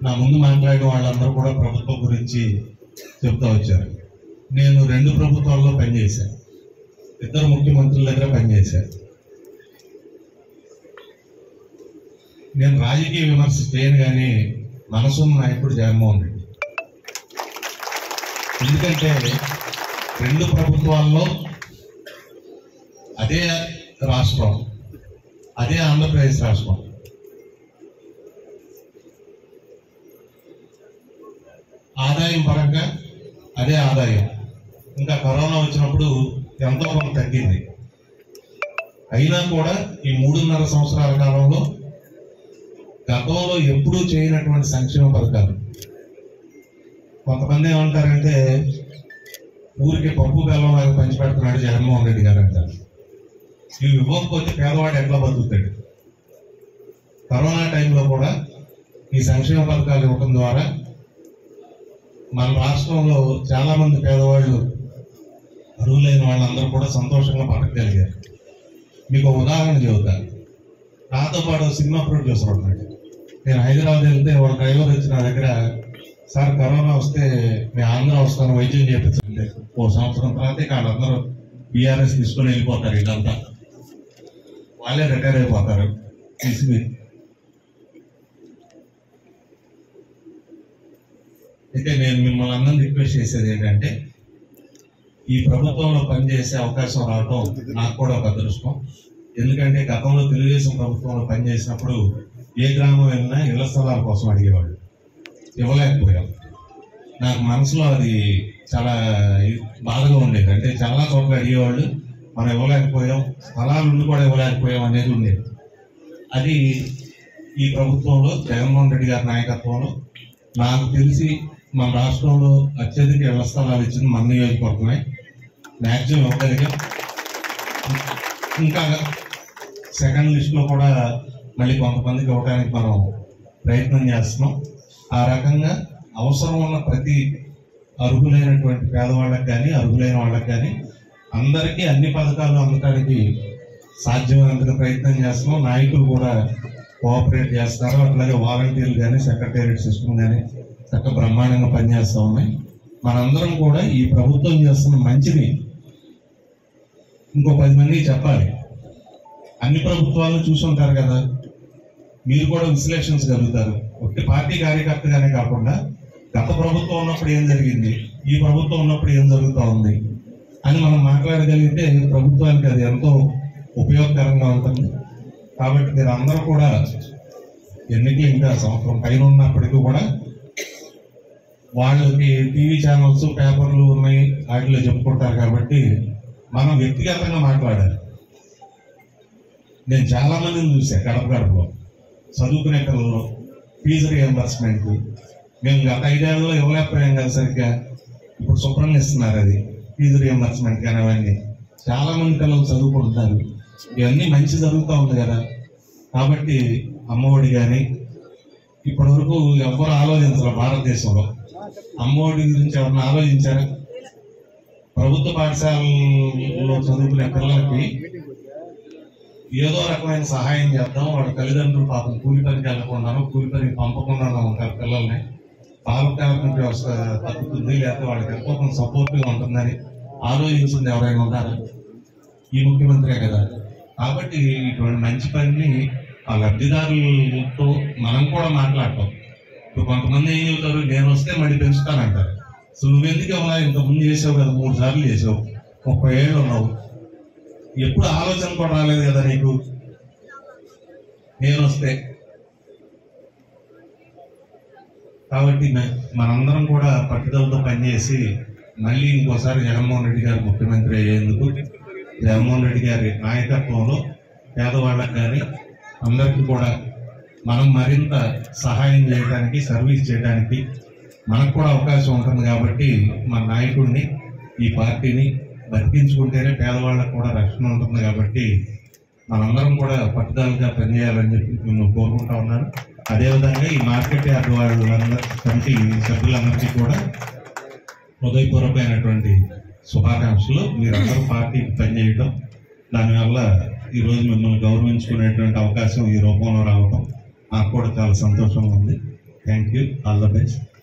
నా ముందు మాట్లాడిన వాళ్ళందరూ కూడా ప్రభుత్వం గురించి చెప్తూ వచ్చారు నేను రెండు ప్రభుత్వాల్లో పనిచేశాను ఇద్దరు ముఖ్యమంత్రుల దగ్గర పనిచేశాను నేను రాజకీయ విమర్శ చేయను కానీ మనసున్న నాయకుడు జగన్మోహన్ రెడ్డి ఎందుకంటే రెండు ప్రభుత్వాల్లో అదే రాష్ట్రం అదే ఆంధ్రప్రదేశ్ రాష్ట్రం ఆదాయం పరంగా అదే ఆదాయం ఇంకా కరోనా వచ్చినప్పుడు ఎంతో కొంత తగ్గింది అయినా కూడా ఈ మూడున్నర సంవత్సరాల కాలంలో గతంలో ఎప్పుడూ చేయనటువంటి సంక్షేమ పథకాలు కొంతమంది ఏమంటారంటే ఊరికి పప్పు బెల్లం లాగా పంచిపెడుతున్నాడు జగన్మోహన్ రెడ్డి గారు అంటారు ఇవి ఇవ్వకపోతే పేదవాడు ఎట్లా బతుకుతాడు కరోనా టైంలో కూడా ఈ సంక్షేమ పథకాలు ఇవ్వడం ద్వారా మన రాష్ట్రంలో చాలా మంది పేదవాళ్ళు అరువులైన వాళ్ళందరూ కూడా సంతోషంగా బతకగలిగారు మీకు ఒక ఉదాహరణ చెబుతాను నాతో పాటు ఒక సినిమా ప్రొడ్యూసర్ ఉన్నాడు నేను హైదరాబాద్ వెళ్తే ఒక డ్రైవర్ వచ్చి నా దగ్గర సార్ కరోనా వస్తే నేను ఆంధ్ర వస్తాను వైద్యం చేపించండి ఓ సంవత్సరం తర్వాత ఇక వాళ్ళందరూ బీఆర్ఎస్ తీసుకొని వెళ్ళిపోతారు ఇదంతా వాళ్ళే రిటైర్ అయిపోతారు తీసుకుని అయితే నేను మిమ్మల్ని అందరం రిక్వెస్ట్ చేసేది ఏంటంటే ఈ ప్రభుత్వంలో పనిచేసే అవకాశం రావటం నాకు కూడా ఒక అదృష్టం ఎందుకంటే గతంలో తెలుగుదేశం ప్రభుత్వంలో పనిచేసినప్పుడు ఏ గ్రామం వెళ్ళినా ఇళ్ల స్థలాల కోసం అడిగేవాళ్ళు ఇవ్వలేకపోయాం నాకు మనసులో అది చాలా బాధగా ఉండేది అంటే చాలా చోట్ల అడిగేవాళ్ళు మనం ఇవ్వలేకపోయాం స్థలాలు ఉండి కూడా ఇవ్వలేకపోయాం అనేది ఉండేది అది ఈ ప్రభుత్వంలో జగన్మోహన్ రెడ్డి గారి నాయకత్వంలో నాకు తెలిసి మన రాష్ట్రంలో అత్యధిక ఇళ్ల స్థలాలు ఇచ్చింది మన నియోజకవర్గమే మ్యాక్సిమం ఇవ్వగలిగాం ఇంకా సెకండ్ లిస్ట్ లో కూడా మళ్ళీ కొంతమందికి ఇవ్వడానికి మనం ప్రయత్నం చేస్తున్నాం ఆ రకంగా అవసరం ఉన్న ప్రతి అర్హులైనటువంటి పేదవాళ్ళకి కానీ అర్హులైన వాళ్ళకి కానీ అందరికీ అన్ని పథకాలు అందడానికి సాధ్యమైనంత ప్రయత్నం చేస్తున్నాం నాయకులు కూడా కోఆపరేట్ చేస్తారు అట్లాగే వాలంటీర్లు కానీ సెక్రటేరియట్ సిస్టమ్ కానీ చక్క బ్రహ్మాండంగా పనిచేస్తూ ఉన్నాయి మనందరం కూడా ఈ ప్రభుత్వం చేస్తున్న మంచిని ఇంకో పది మందికి చెప్పాలి అన్ని ప్రభుత్వాలను చూసి ఉంటారు కదా మీరు కూడా విశ్లేషించగలుగుతారు ఒకటి పార్టీ కార్యకర్తగానే కాకుండా గత ప్రభుత్వం ఉన్నప్పుడు ఏం జరిగింది ఈ ప్రభుత్వం ఉన్నప్పుడు ఏం జరుగుతూ ఉంది అని మనం మాట్లాడగలిగితే ప్రభుత్వానికి అది ఎంతో ఉపయోగకరంగా ఉంటుంది కాబట్టి మీరు అందరూ కూడా ఎన్నికలు ఇంకా సంవత్సరం పైన ఉన్నప్పటికీ కూడా వాళ్ళకి టీవీ ఛానల్స్ పేపర్లు ఉన్నాయి వాటిలో చెప్పుకుంటారు కాబట్టి మనం వ్యక్తిగతంగా మాట్లాడాలి నేను చాలా మందిని చూసా గడప గడపలో చదువుకునే పిల్లలు ఫీజు రియంబర్స్మెంట్ మేము గత ఐదేళ్లలో ఇవ్వలేకపోయాం కదా సరిగ్గా ఇప్పుడు శుభ్రంగా ఇస్తున్నారు అది ఫీజు రియంబర్స్మెంట్ కానీ అవన్నీ చాలా మంది పిల్లలు చదువుకుంటున్నారు ఇవన్నీ మంచి జరుగుతూ ఉంది కదా కాబట్టి అమ్మఒడి కానీ ఇప్పటి వరకు ఎవ్వరు ఆలోచించారు భారతదేశంలో అమ్మఒడి గురించి ఎవరిని ఆలోచించారా ప్రభుత్వ పాఠశాలలో చదువుకునే పిల్లలకి ఏదో రకమైన సహాయం చేద్దాం వాళ్ళ తల్లిదండ్రులు పాపం కూలి పనికి వెళ్ళకుండాను కూలి పనికి పంపకుండాను ఉంటారు పిల్లల్ని పాల కార్మిక వ్యవస్థ తగ్గుతుంది లేకపోతే వాళ్ళకి ఎంతో కొంత సపోర్ట్గా ఉంటుందని ఆలోచించింది ఎవరైనా ఉన్నారా ఈ ముఖ్యమంత్రే కదా కాబట్టి ఇటువంటి మంచి పనిని ఆ లబ్ధిదారులతో మనం కూడా మాట్లాడతాం ఇప్పుడు కొంతమంది ఏం చెబుతారు నేను వస్తే మళ్ళీ పెంచుతానంటారు సో నువ్వెందుకు ఇవ్వాలా ఇంత ముందు చేసావు కదా మూడు సార్లు చేసావు ముప్పై ఏళ్ళు ఉన్నావు ఎప్పుడు ఆలోచన కూడా రాలేదు కదా నీకు నేను వస్తే కాబట్టి మ- మనందరం కూడా పట్టుదలతో పనిచేసి మళ్ళీ ఇంకోసారి జగన్మోహన్ రెడ్డి గారు ముఖ్యమంత్రి అయ్యేందుకు జగన్మోహన్ రెడ్డి గారి నాయకత్వంలో పేదవాళ్ళకి కానీ అందరికీ కూడా మనం మరింత సహాయం చేయడానికి సర్వీస్ చేయడానికి మనకు కూడా అవకాశం ఉంటుంది కాబట్టి మన నాయకుడిని ఈ పార్టీని బతికించుకుంటేనే పేదవాళ్ళకు కూడా రక్షణ ఉంటుంది కాబట్టి మనందరం కూడా పట్టుదలగా పనిచేయాలని చెప్పి నేను కోరుకుంటా ఉన్నాను అదేవిధంగా ఈ మార్కెట్ యార్డ్ వాళ్ళందరి కమిటీ సభ్యులందరికీ కూడా హృదయపూర్వకమైనటువంటి శుభాకాంక్షలు మీరందరూ పార్టీకి పనిచేయటం దానివల్ల ఈరోజు మిమ్మల్ని గౌరవించుకునేటువంటి అవకాశం ఈ రూపంలో రావటం నాకు కూడా చాలా సంతోషంగా ఉంది thank you all the best